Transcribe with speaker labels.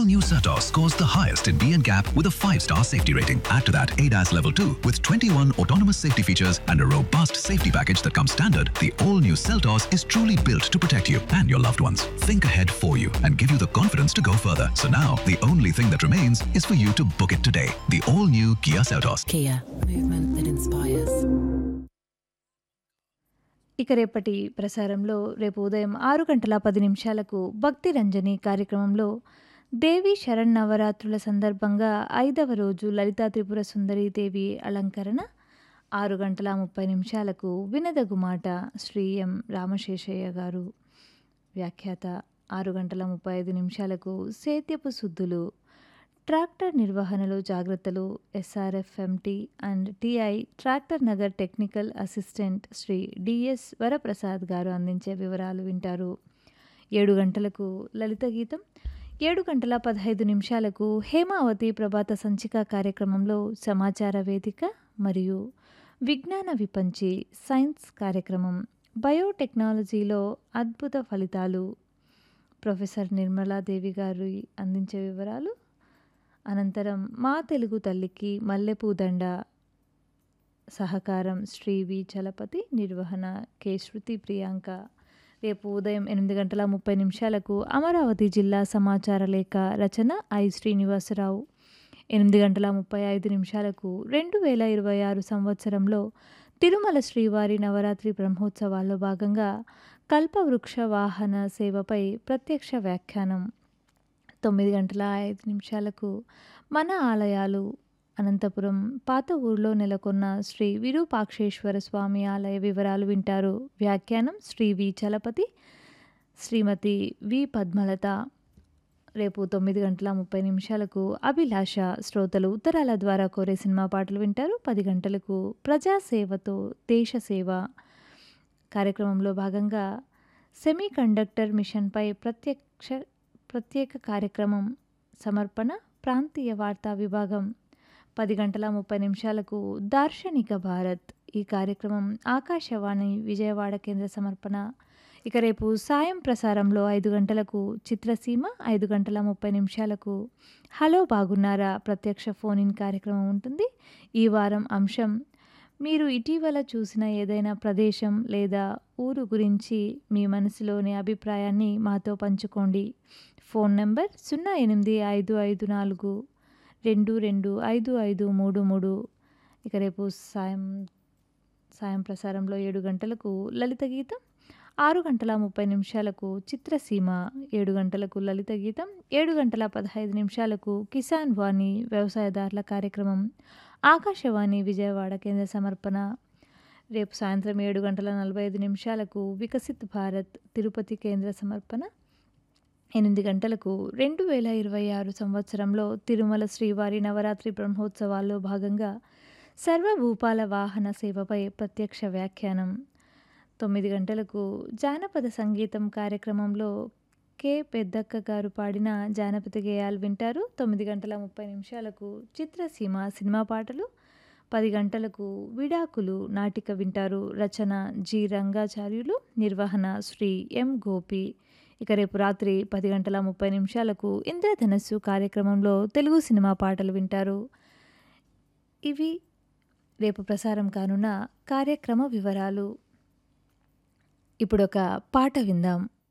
Speaker 1: all new Certos scores the highest in B&Gap with a 5-star safety rating. Add to that ADAS Level 2 with 21 autonomous safety features and a robust safety package that comes standard. The all-new Seltos is truly built to protect you and your loved ones. Think ahead for you and give you the confidence to go further. So now, the only thing that remains is for you to book it today. The all-new Kia Seltos.
Speaker 2: Kia, movement that inspires.
Speaker 3: ఇక రేపటి ప్రసారంలో రేపు ఉదయం ఆరు గంటల పది నిమిషాలకు భక్తి రంజని కార్యక్రమంలో దేవి శరణ్ నవరాత్రుల సందర్భంగా ఐదవ రోజు లలితా త్రిపుర సుందరీ దేవి అలంకరణ ఆరు గంటల ముప్పై నిమిషాలకు వినదగు మాట శ్రీ ఎం రామశేషయ్య గారు వ్యాఖ్యాత ఆరు గంటల ముప్పై ఐదు నిమిషాలకు సేద్యపు శుద్ధులు ట్రాక్టర్ నిర్వహణలో జాగ్రత్తలు SRFMT and TI tractor Nagar technical assistant Shri DS Varaprasad garu అందించే వివరాలు వింటారు ఏడు గంటలకు లలిత గీతం ఏడు గంటల పదహైదు నిమిషాలకు హేమావతి ప్రభాత సంచిక కార్యక్రమంలో సమాచార వేదిక మరియు విజ్ఞాన విపంచి సైన్స్ కార్యక్రమం బయోటెక్నాలజీలో అద్భుత ఫలితాలు ప్రొఫెసర్ నిర్మలాదేవి గారు అందించే వివరాలు అనంతరం మా తెలుగు తల్లికి మల్లెపూదండ సహకారం శ్రీ వి చలపతి నిర్వహణ కె శృతి ప్రియాంక రేపు ఉదయం ఎనిమిది గంటల ముప్పై నిమిషాలకు అమరావతి జిల్లా సమాచార లేఖ రచన ఐ శ్రీనివాసరావు ఎనిమిది గంటల ముప్పై ఐదు నిమిషాలకు రెండు వేల ఇరవై ఆరు సంవత్సరంలో తిరుమల శ్రీవారి నవరాత్రి బ్రహ్మోత్సవాల్లో భాగంగా కల్పవృక్ష వాహన సేవపై ప్రత్యక్ష వ్యాఖ్యానం తొమ్మిది గంటల ఐదు నిమిషాలకు మన ఆలయాలు అనంతపురం పాత ఊర్లో నెలకొన్న శ్రీ విరూపాక్షేశ్వర స్వామి ఆలయ వివరాలు వింటారు వ్యాఖ్యానం శ్రీ వి చలపతి శ్రీమతి వి పద్మలత రేపు తొమ్మిది గంటల ముప్పై నిమిషాలకు అభిలాష శ్రోతలు ఉత్తరాల ద్వారా కోరే సినిమా పాటలు వింటారు పది గంటలకు ప్రజాసేవతో దేశ సేవ కార్యక్రమంలో భాగంగా సెమీ కండక్టర్ మిషన్పై ప్రత్యక్ష ప్రత్యేక కార్యక్రమం సమర్పణ ప్రాంతీయ వార్తా విభాగం పది గంటల ముప్పై నిమిషాలకు దార్శనిక భారత్ ఈ కార్యక్రమం ఆకాశవాణి విజయవాడ కేంద్ర సమర్పణ ఇక రేపు సాయం ప్రసారంలో ఐదు గంటలకు చిత్రసీమ ఐదు గంటల ముప్పై నిమిషాలకు హలో బాగున్నారా ప్రత్యక్ష ఫోన్ ఇన్ కార్యక్రమం ఉంటుంది ఈ వారం అంశం మీరు ఇటీవల చూసిన ఏదైనా ప్రదేశం లేదా ఊరు గురించి మీ మనసులోని అభిప్రాయాన్ని మాతో పంచుకోండి ఫోన్ నెంబర్ సున్నా ఎనిమిది ఐదు ఐదు నాలుగు రెండు రెండు ఐదు ఐదు మూడు మూడు ఇక రేపు సాయం సాయం ప్రసారంలో ఏడు గంటలకు లలిత గీతం ఆరు గంటల ముప్పై నిమిషాలకు చిత్రసీమ ఏడు గంటలకు లలిత గీతం ఏడు గంటల పదహైదు నిమిషాలకు కిసాన్ వాణి వ్యవసాయదారుల కార్యక్రమం ఆకాశవాణి విజయవాడ కేంద్ర సమర్పణ రేపు సాయంత్రం ఏడు గంటల నలభై ఐదు నిమిషాలకు వికసిత్ భారత్ తిరుపతి కేంద్ర సమర్పణ ఎనిమిది గంటలకు రెండు వేల ఇరవై ఆరు సంవత్సరంలో తిరుమల శ్రీవారి నవరాత్రి బ్రహ్మోత్సవాల్లో భాగంగా సర్వభూపాల వాహన సేవపై ప్రత్యక్ష వ్యాఖ్యానం తొమ్మిది గంటలకు జానపద సంగీతం కార్యక్రమంలో కె పెద్దక్క గారు పాడిన జానపద గేయాలు వింటారు తొమ్మిది గంటల ముప్పై నిమిషాలకు చిత్రసీమ సినిమా పాటలు పది గంటలకు విడాకులు నాటిక వింటారు రచన జి రంగాచార్యులు నిర్వహణ శ్రీ ఎం గోపి ఇక రేపు రాత్రి పది గంటల ముప్పై నిమిషాలకు ఇంద్రధనస్సు కార్యక్రమంలో తెలుగు సినిమా పాటలు వింటారు ఇవి రేపు ప్రసారం కానున్న కార్యక్రమ వివరాలు ఇప్పుడొక పాట విందాం